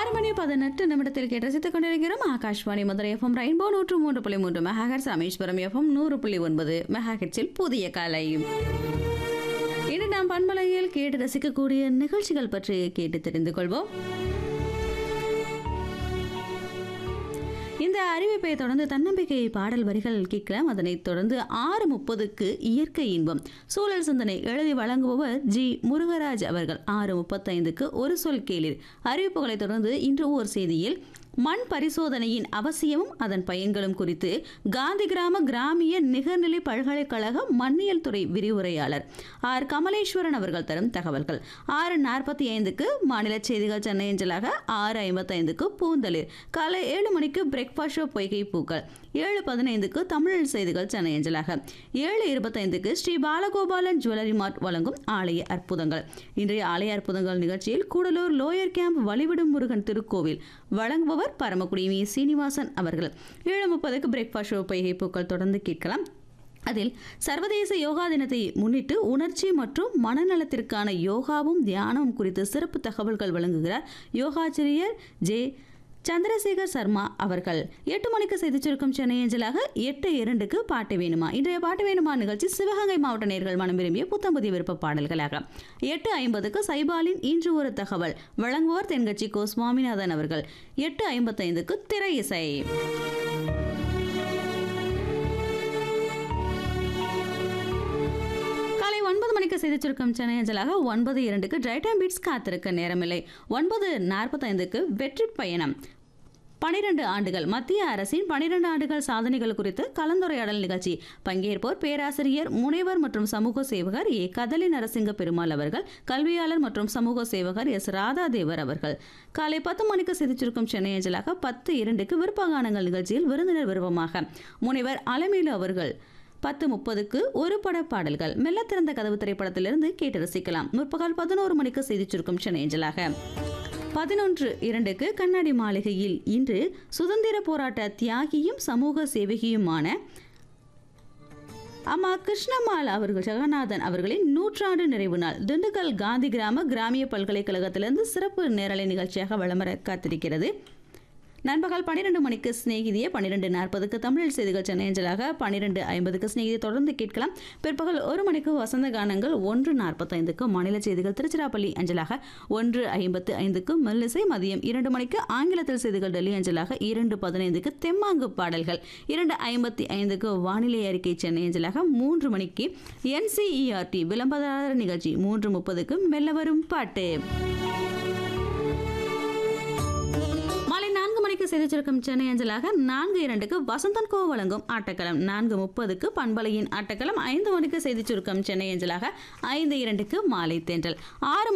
ஆறு மணி பதினெட்டு நிமிடத்தில் கேட்டு ரசித்துக் கொண்டிருக்கிறோம் ஆகாஷ்வாணி மதுரை எஃப்எம் ரெயின்போ நூற்று மூன்று புள்ளி மூன்று மெகாஹெட்ஸ் ராமேஸ்வரம் எஃப்எம் நூறு புள்ளி ஒன்பது மெகாஹெட்ஸில் புதிய காலை இன்று நாம் பண்பலையில் கேட்டு ரசிக்கக்கூடிய நிகழ்ச்சிகள் பற்றி கேட்டு தெரிந்து கொள்வோம் இந்த அறிவிப்பை தொடர்ந்து தன்னம்பிக்கை பாடல் வரிகள் கேட்கலாம் அதனைத் தொடர்ந்து ஆறு முப்பதுக்கு இயற்கை இன்பம் சூழல் சிந்தனை எழுதி வழங்குபவர் ஜி முருகராஜ் அவர்கள் ஆறு முப்பத்தைந்துக்கு ஒரு சொல் கேளிர் அறிவிப்புகளைத் தொடர்ந்து இன்று ஓர் செய்தியில் மண் பரிசோதனையின் அவசியமும் அதன் பயன்களும் குறித்து காந்தி கிராம கிராமிய நிகர்நிலை பல்கலைக்கழக மண்ணியல் துறை விரிவுரையாளர் ஆர் கமலேஸ்வரன் அவர்கள் தரும் தகவல்கள் ஆறு நாற்பத்தி ஐந்துக்கு மாநில செய்திகள் சென்னை அஞ்சலாக ஆறு ஐம்பத்தைந்துக்கு பூந்தளிர் காலை ஏழு மணிக்கு பிரேக்ஃபாஸ்ட் ஷோ பொய்கை பூக்கள் ஏழு பதினைந்துக்கு தமிழ் செய்திகள் சென்னை அஞ்சலாக ஏழு இருபத்தைந்துக்கு ஸ்ரீ பாலகோபாலன் ஜுவல்லரி மார்ட் வழங்கும் ஆலய அற்புதங்கள் இன்றைய ஆலய அற்புதங்கள் நிகழ்ச்சியில் கூடலூர் லோயர் கேம்ப் வழிவிடும் முருகன் திருக்கோவில் வழங்குபவர் பரமக்குடி வி சீனிவாசன் அவர்கள் ஏழு முப்பதுக்கு பிரேக்ஃபாஸ்ட் ஷோ பொய்கை பூக்கள் தொடர்ந்து கேட்கலாம் அதில் சர்வதேச யோகா தினத்தை முன்னிட்டு உணர்ச்சி மற்றும் மனநலத்திற்கான யோகாவும் தியானமும் குறித்து சிறப்பு தகவல்கள் வழங்குகிறார் யோகாச்சிரியர் ஜே சந்திரசேகர் சர்மா அவர்கள் எட்டு மணிக்கு செய்தி சுருக்கம் சென்னை அஞ்சலாக எட்டு இரண்டுக்கு பாட்டு வேணுமா இன்றைய பாட்டு வேணுமா நிகழ்ச்சி சிவகங்கை மாவட்ட நேர்கள் மனம் விரும்பிய புத்தம்புதிய விருப்ப பாடல்களாக எட்டு ஐம்பதுக்கு சைபாலின் இன்று ஒரு தகவல் வழங்குவோர் தென்கட்சி கோ சுவாமிநாதன் அவர்கள் எட்டு ஐம்பத்தைந்துக்கு திரை இசை காலை ஒன்பது மணிக்கு செய்தி சுருக்கம் சென்னை அஞ்சலாக ஒன்பது இரண்டுக்கு ட்ரை டைம் பீட்ஸ் காத்திருக்க நேரமில்லை ஒன்பது நாற்பத்தைந்துக்கு வெற்றி பயணம் பனிரெண்டு ஆண்டுகள் மத்திய அரசின் பனிரெண்டு ஆண்டுகள் சாதனைகள் குறித்து கலந்துரையாடல் நிகழ்ச்சி பங்கேற்போர் பேராசிரியர் முனைவர் மற்றும் சமூக சேவகர் ஏ கதலி நரசிங்க பெருமாள் அவர்கள் கல்வியாளர் மற்றும் சமூக சேவகர் எஸ் ராதாதேவர் அவர்கள் காலை பத்து மணிக்கு சிதிச்சிருக்கும் சென்னை அஞ்சலாக பத்து இரண்டுக்கு விருப்பகானங்கள் நிகழ்ச்சியில் விருந்தினர் விருப்பமாக முனைவர் அலமேலு அவர்கள் பத்து முப்பதுக்கு ஒரு பட பாடல்கள் மெல்ல திறந்த கதவு திரைப்படத்திலிருந்து கேட்டு ரசிக்கலாம் முற்பகல் பதினோரு மணிக்கு செய்தி சுருக்கம் சென்னை அஞ்சலாக பதினொன்று இரண்டுக்கு கண்ணாடி மாளிகையில் இன்று சுதந்திர போராட்ட தியாகியும் சமூக சேவகியுமான அம்மா கிருஷ்ணம்மாள் அவர்கள் ஜெகநாதன் அவர்களின் நூற்றாண்டு நிறைவு நாள் திண்டுக்கல் காந்தி கிராம கிராமிய பல்கலைக்கழகத்திலிருந்து சிறப்பு நேரலை நிகழ்ச்சியாக வளமர காத்திருக்கிறது நண்பகல் பன்னிரெண்டு மணிக்கு சிநேகிதிய பன்னிரெண்டு நாற்பதுக்கு தமிழ் செய்திகள் சென்னை அஞ்சலாக பன்னிரெண்டு ஐம்பதுக்கு சிநேகிதியை தொடர்ந்து கேட்கலாம் பிற்பகல் ஒரு மணிக்கு வசந்த கானங்கள் ஒன்று நாற்பத்தைந்துக்கு மாநில செய்திகள் திருச்சிராப்பள்ளி அஞ்சலாக ஒன்று ஐம்பத்து ஐந்துக்கு மெல்லிசை மதியம் இரண்டு மணிக்கு ஆங்கிலத்தில் செய்திகள் டெல்லி அஞ்சலாக இரண்டு பதினைந்துக்கு தெம்மாங்கு பாடல்கள் இரண்டு ஐம்பத்தி ஐந்துக்கு வானிலை அறிக்கை சென்னை அஞ்சலாக மூன்று மணிக்கு என்சிஇஆர்டி விளம்பரதாரர் நிகழ்ச்சி மூன்று முப்பதுக்கு மெல்ல வரும் பாட்டு மாலை நான்கு மணிக்கு செய்திச்சிருக்கும் சென்னை அஞ்சலாக நான்கு இரண்டுக்கு வசந்தன் கோ வழங்கும் ஆட்டக்களம் நான்கு முப்பதுக்கு பண்பலையின் ஆட்டக்களம் ஐந்து மணிக்கு செய்திச் சுருக்கம் சென்னை அஞ்சலாக ஐந்து இரண்டுக்கு மாலை தென்றல் ஆறு